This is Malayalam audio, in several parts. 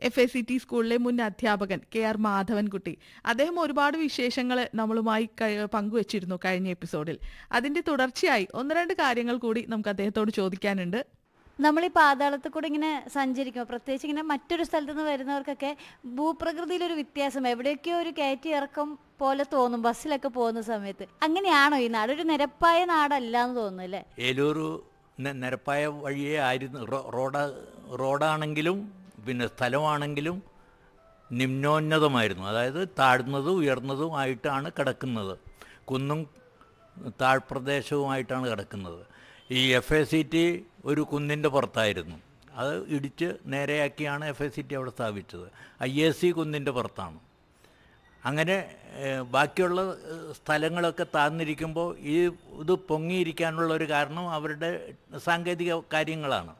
എഫ് എ സി ടി സ്കൂളിലെ മുൻ അധ്യാപകൻ കെ ആർ മാധവൻകുട്ടി അദ്ദേഹം ഒരുപാട് വിശേഷങ്ങൾ നമ്മളുമായി ക- പങ്കുവച്ചിരുന്നു കഴിഞ്ഞ എപ്പിസോഡിൽ അതിന്റെ തുടർച്ചയായി ഒന്ന് രണ്ട് കാര്യങ്ങൾ കൂടി നമുക്ക് അദ്ദേഹത്തോട് ചോദിക്കാനുണ്ട് നമ്മൾ ഈ പാതാളത്തിൽ കൂടെ ഇങ്ങനെ സഞ്ചരിക്കുമ്പോൾ പ്രത്യേകിച്ച് ഇങ്ങനെ മറ്റൊരു സ്ഥലത്ത് നിന്ന് വരുന്നവർക്കൊക്കെ ഭൂപ്രകൃതിയിലൊരു വ്യത്യാസം എവിടെയൊക്കെയോ ഒരു കയറ്റി ഇറക്കം പോലെ തോന്നും ബസ്സിലൊക്കെ പോകുന്ന സമയത്ത് അങ്ങനെയാണോ ഈ നാട് ഒരു നിരപ്പായ നാടല്ല എന്ന് തോന്നുന്നു അല്ലേ ഏലൂർ ന- നിരപ്പായ വഴിയേ ആയിരുന്നു റോ- റോഡ് റോഡാണെങ്കിലും പിന്നെ സ്ഥലമാണെങ്കിലും നിമ്നോന്നതമായിരുന്നു അതായത് താഴ്ന്നതും ഉയർന്നതും ആയിട്ടാണ് കിടക്കുന്നത് കുന്നും താഴ്പ്രദേശവുമായിട്ടാണ് കിടക്കുന്നത് ഈ എഫ് എ സി ടി ഒരു കുന്നിൻ്റെ പുറത്തായിരുന്നു അത് ഇടിച്ച് നേരെയാക്കിയാണ് എഫ് എ സി ടി അവിടെ സ്ഥാപിച്ചത് ഐ എ സി കുന്നിൻ്റെ പുറത്താണ് അങ്ങനെ ഏഹ്, ബാക്കിയുള്ള ഏഹ്, സ്ഥലങ്ങളൊക്കെ താഴ്ന്നിരിക്കുമ്പോൾ ഈ ഇത് പൊങ്ങിയിരിക്കാനുള്ള ഒരു കാരണം അവരുടെ സാങ്കേതിക കാര്യങ്ങളാണ്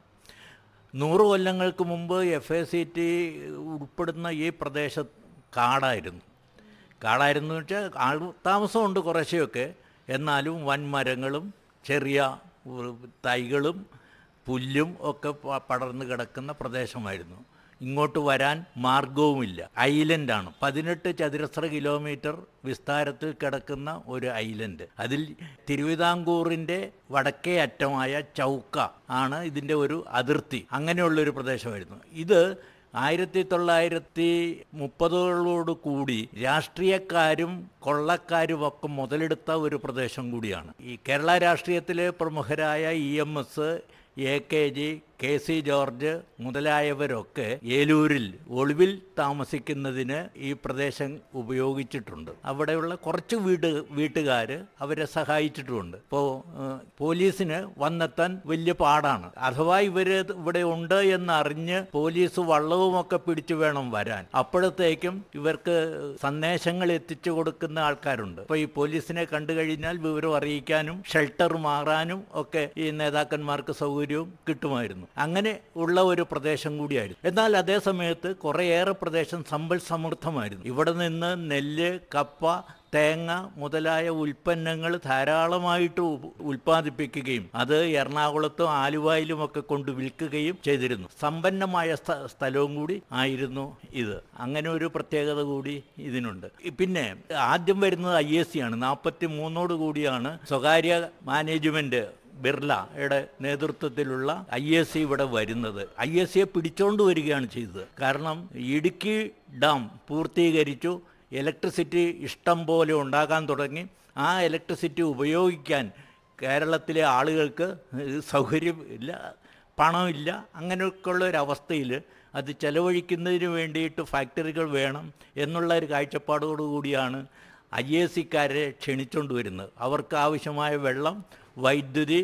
നൂറ് കൊല്ലങ്ങൾക്ക് മുമ്പ് എഫ് എ സി ടി ഉൾപ്പെടുന്ന ഈ പ്രദേശം കാടായിരുന്നു കാടായിരുന്നു വെച്ചാൽ ആൾ താമസമുണ്ട് കുറേശ്ശെയൊക്കെ എന്നാലും വൻമരങ്ങളും ചെറിയ ഉ- തൈകളും പുല്ലും ഒക്കെ പ- പടർന്ന് കിടക്കുന്ന പ്രദേശമായിരുന്നു ഇങ്ങോട്ട് വരാൻ മാർഗവുമില്ല ഐലൻഡാണ് പതിനെട്ട് ചതുരശ്ര കിലോമീറ്റർ വിസ്താരത്തിൽ കിടക്കുന്ന ഒരു ഐലൻഡ് അതിൽ തിരുവിതാംകൂറിൻ്റെ വടക്കേ അറ്റമായ ചൗക്ക ആണ് ഇതിൻ്റെ ഒരു അതിർത്തി അങ്ങനെയുള്ളൊരു പ്രദേശമായിരുന്നു ഇത് ആയിരത്തി തൊള്ളായിരത്തി മുപ്പതുകളോട് കൂടി രാഷ്ട്രീയക്കാരും കൊള്ളക്കാരും ഒക്കെ മുതലെടുത്ത ഒരു പ്രദേശം കൂടിയാണ് ഈ കേരള രാഷ്ട്രീയത്തിലെ പ്രമുഖരായ E M S A K G K C George മുതലായവരൊക്കെ ഏലൂരിൽ ഒളിവിൽ താമസിക്കുന്നതിന് ഈ പ്രദേശം ഉപയോഗിച്ചിട്ടുണ്ട് അവിടെയുള്ള കുറച്ച് വീട് വീട്ടുകാർ അവരെ സഹായിച്ചിട്ടുമുണ്ട് ഇപ്പോൾ പോലീസിന് വന്നെത്താൻ വലിയ പാടാണ് അഥവാ ഇവര് ഇവിടെ ഉണ്ട് എന്നറിഞ്ഞ് പോലീസ് വള്ളവുമൊക്കെ പിടിച്ചു വേണം വരാൻ അപ്പോഴത്തേക്കും ഇവർക്ക് സന്ദേശങ്ങൾ എത്തിച്ചു കൊടുക്കുന്ന ആൾക്കാരുണ്ട് അപ്പോൾ ഈ പോലീസിനെ കണ്ടു കഴിഞ്ഞാൽ വിവരം അറിയിക്കാനും ഷെൽട്ടർ മാറാനും ഒക്കെ ഈ നേതാക്കന്മാർക്ക് സൗകര്യവും കിട്ടുമായിരുന്നു അങ്ങനെ ഉള്ള ഒരു പ്രദേശം കൂടിയായിരുന്നു എന്നാൽ അതേ സമയത്ത് കുറേയേറെ പ്രദേശം സമ്പൽ സമൃദ്ധമായിരുന്നു ഇവിടെ നിന്ന് നെല്ല് കപ്പ തേങ്ങ മുതലായ ഉൽപ്പന്നങ്ങൾ ധാരാളമായിട്ട് ഉ- ഉൽപ്പാദിപ്പിക്കുകയും അത് എറണാകുളത്തും ആലുവായിലും ഒക്കെ കൊണ്ട് വിൽക്കുകയും ചെയ്തിരുന്നു സമ്പന്നമായ സ്ഥ- സ്ഥലവും കൂടി ആയിരുന്നു ഇത് അങ്ങനെ ഒരു പ്രത്യേകത കൂടി ഇതിനുണ്ട് ഈ പിന്നെ ആദ്യം വരുന്നത് ഐ എസ് സി ആണ് നാൽപ്പത്തി മൂന്നോട് കൂടിയാണ് സ്വകാര്യ മാനേജ്മെന്റ് ബിർളയുടെ നേതൃത്വത്തിലുള്ള ഐ എസ് സി ഇവിടെ വരുന്നത് ഐ എസ് സിയെ പിടിച്ചോണ്ട് വരികയാണ് ചെയ്തത് കാരണം ഇടുക്കി ഡാം പൂർത്തീകരിച്ചു ഇലക്ട്രിസിറ്റി ഇഷ്ടം പോലെ ഉണ്ടാകാൻ തുടങ്ങി ആ ഇലക്ട്രിസിറ്റി ഉപയോഗിക്കാൻ കേരളത്തിലെ ആളുകൾക്ക് സൗകര്യം ഇല്ല പണമില്ല അങ്ങനെയൊക്കെയുള്ള ഒരു അവസ്ഥയിൽ അത് ചെലവഴിക്കുന്നതിന് വേണ്ടിയിട്ട് ഫാക്ടറികൾ വേണം എന്നുള്ള ഒരു കാഴ്ചപ്പാടോടുകൂടിയാണ് ഐ എ സിക്കാരെ ക്ഷണിച്ചുകൊണ്ട് വരുന്നത് അവർക്ക് ആവശ്യമായ വെള്ളം വൈദ്യുതി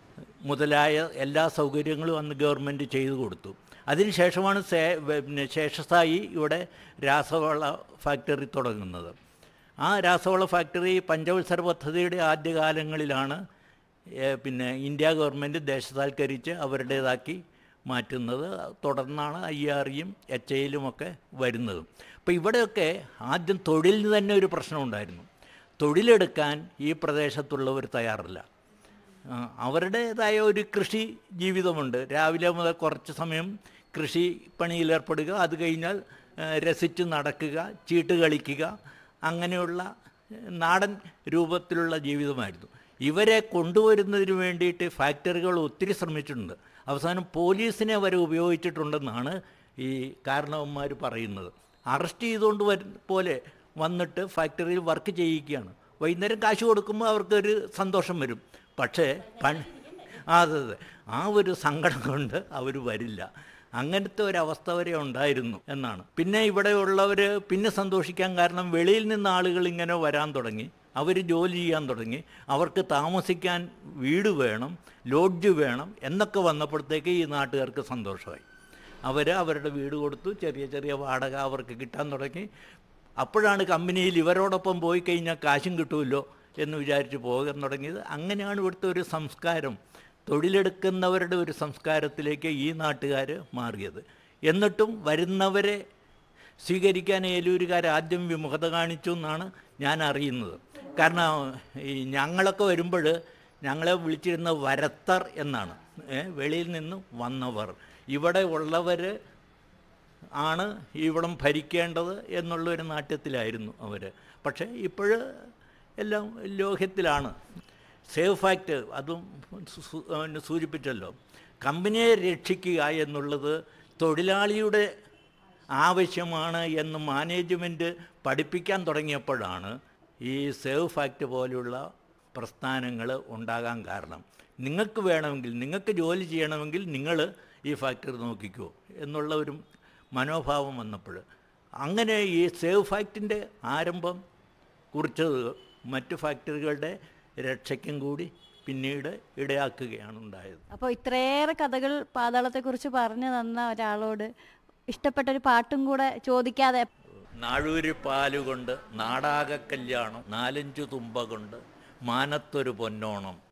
മുതലായ എല്ലാ സൗകര്യങ്ങളും അന്ന് ഗവൺമെൻറ് ചെയ്തു കൊടുത്തു അതിനുശേഷമാണ് സേ പിന്നെ ശേഷസ്ഥായി ഇവിടെ രാസവള ഫാക്ടറി തുടങ്ങുന്നത് ആ രാസവള ഫാക്ടറി പഞ്ചവത്സര പദ്ധതിയുടെ ആദ്യകാലങ്ങളിലാണ് ഏ, പിന്നെ ഇന്ത്യ ഗവൺമെൻറ് ദേശസാൽക്കരിച്ച് അവരുടേതാക്കി മാറ്റുന്നത് തുടർന്നാണ് ഐ ആർ ഇയും എച്ച് ഐയിലുമൊക്കെ വരുന്നതും അപ്പോൾ ഇവിടെയൊക്കെ ആദ്യം തൊഴിലിന് തന്നെ ഒരു പ്രശ്നമുണ്ടായിരുന്നു തൊഴിലെടുക്കാൻ ഈ പ്രദേശത്തുള്ളവർ തയ്യാറല്ല ആ, അവരുടേതായ ഒരു കൃഷി ജീവിതമുണ്ട് രാവിലെ മുതൽ കുറച്ച് സമയം കൃഷി പണിയിലേർപ്പെടുക അത് കഴിഞ്ഞാൽ ആ, രസിച്ച് നടക്കുക ചീട്ട് കളിക്കുക അങ്ങനെയുള്ള ആ, നാടൻ രൂപത്തിലുള്ള ജീവിതമായിരുന്നു ഇവരെ കൊണ്ടുവരുന്നതിന് വേണ്ടിയിട്ട് ഫാക്ടറികൾ ഒത്തിരി ശ്രമിച്ചിട്ടുണ്ട് അവസാനം പോലീസിനെ വരെ ഉപയോഗിച്ചിട്ടുണ്ടെന്നാണ് ഈ കാരണവന്മാർ പറയുന്നത് അറസ്റ്റ് ചെയ്തുകൊണ്ട് വരു പോലെ വന്നിട്ട് ഫാക്ടറിയിൽ വർക്ക് ചെയ്യിക്കുകയാണ് വൈകുന്നേരം കാശ് കൊടുക്കുമ്പോൾ അവർക്കൊരു സന്തോഷം വരും പക്ഷേ പണി ആ, അതെ അതെ ആ ഒരു സങ്കടം കൊണ്ട് അവർ വരില്ല അങ്ങനത്തെ ഒരു അവസ്ഥ വരെ ഉണ്ടായിരുന്നു എന്നാണ് പിന്നെ ഇവിടെ ഉള്ളവർ പിന്നെ സന്തോഷിക്കാൻ കാരണം വെളിയിൽ നിന്ന് ആളുകൾ ഇങ്ങനെ വരാൻ തുടങ്ങി അവർ ജോലി ചെയ്യാൻ തുടങ്ങി അവർക്ക് താമസിക്കാൻ വീട് വേണം ലോഡ്ജ് വേണം എന്നൊക്കെ വന്നപ്പോഴത്തേക്ക് ഈ നാട്ടുകാർക്ക് സന്തോഷമായി അവർ അവരുടെ വീട് കൊടുത്തു ചെറിയ ചെറിയ വാടക അവർക്ക് കിട്ടാൻ തുടങ്ങി അപ്പോഴാണ് കമ്പനിയിൽ ഇവരോടൊപ്പം പോയി കഴിഞ്ഞാൽ കാശും കിട്ടുമല്ലോ എന്ന് വിചാരിച്ച് പോകാൻ തുടങ്ങിയത് അങ്ങനെയാണ് ഇവിടുത്തെ ഒരു സംസ്കാരം തൊഴിലെടുക്കുന്നവരുടെ ഒരു സംസ്കാരത്തിലേക്ക് ഈ നാട്ടുകാർ മാറിയത് എന്നിട്ടും വരുന്നവരെ സ്വീകരിക്കാൻ ഏലൂരുകാർ ആദ്യം വിമുഖത കാണിച്ചു എന്നാണ് ഞാൻ അറിയുന്നത് കാരണം ഈ ഞങ്ങളൊക്കെ വരുമ്പോൾ ഞങ്ങളെ വിളിച്ചിരുന്ന വരത്തർ എന്നാണ് ഏ, വെളിയിൽ നിന്ന് വന്നവർ ഇവിടെ ഉള്ളവർ ആണ് ഇവിടം ഭരിക്കേണ്ടത് എന്നുള്ളൊരു നാട്യത്തിലായിരുന്നു അവർ പക്ഷേ ഇപ്പോഴ് എല്ലാം ലോഹ്യത്തിലാണ് സേവ് ഫാക്ട് അതും സു- സു- അവന് സൂചിപ്പിച്ചല്ലോ കമ്പനിയെ രക്ഷിക്കുക എന്നുള്ളത് തൊഴിലാളിയുടെ ആവശ്യമാണ് എന്ന് മാനേജ്മെൻറ്റ് പഠിപ്പിക്കാൻ തുടങ്ങിയപ്പോഴാണ് ഈ സേവ് ഫാക്ട് പോലെയുള്ള പ്രസ്ഥാനങ്ങൾ ഉണ്ടാകാൻ കാരണം നിങ്ങൾക്ക് വേണമെങ്കിൽ നിങ്ങൾക്ക് ജോലി ചെയ്യണമെങ്കിൽ നിങ്ങൾ ഈ ഫാക്ടറി നോക്കിക്കോ എന്നുള്ള ഒരു മനോഭാവം വന്നപ്പോൾ അങ്ങനെ ഈ സേവ് ഫാക്ടിൻ്റെ ആരംഭം കുറിച്ചത് മറ്റു ഫാക്ടറികളുടെ രക്ഷയ്ക്കും കൂടി പിന്നീട് ഇടയാക്കുകയാണ് ഉണ്ടായത് അപ്പോൾ ഇത്രയേറെ കഥകൾ പാതാളത്തെക്കുറിച്ച് പറഞ്ഞു തന്ന ഒരാളോട് ഇഷ്ടപ്പെട്ട ഒരു പാട്ടും കൂടെ ചോദിക്കാതെ നാഴൂരി പാലുകൊണ്ട് നാടാക കല്യാണം നാലഞ്ചു തുമ്പ കൊണ്ട് മാനത്തൊരു പൊന്നോണം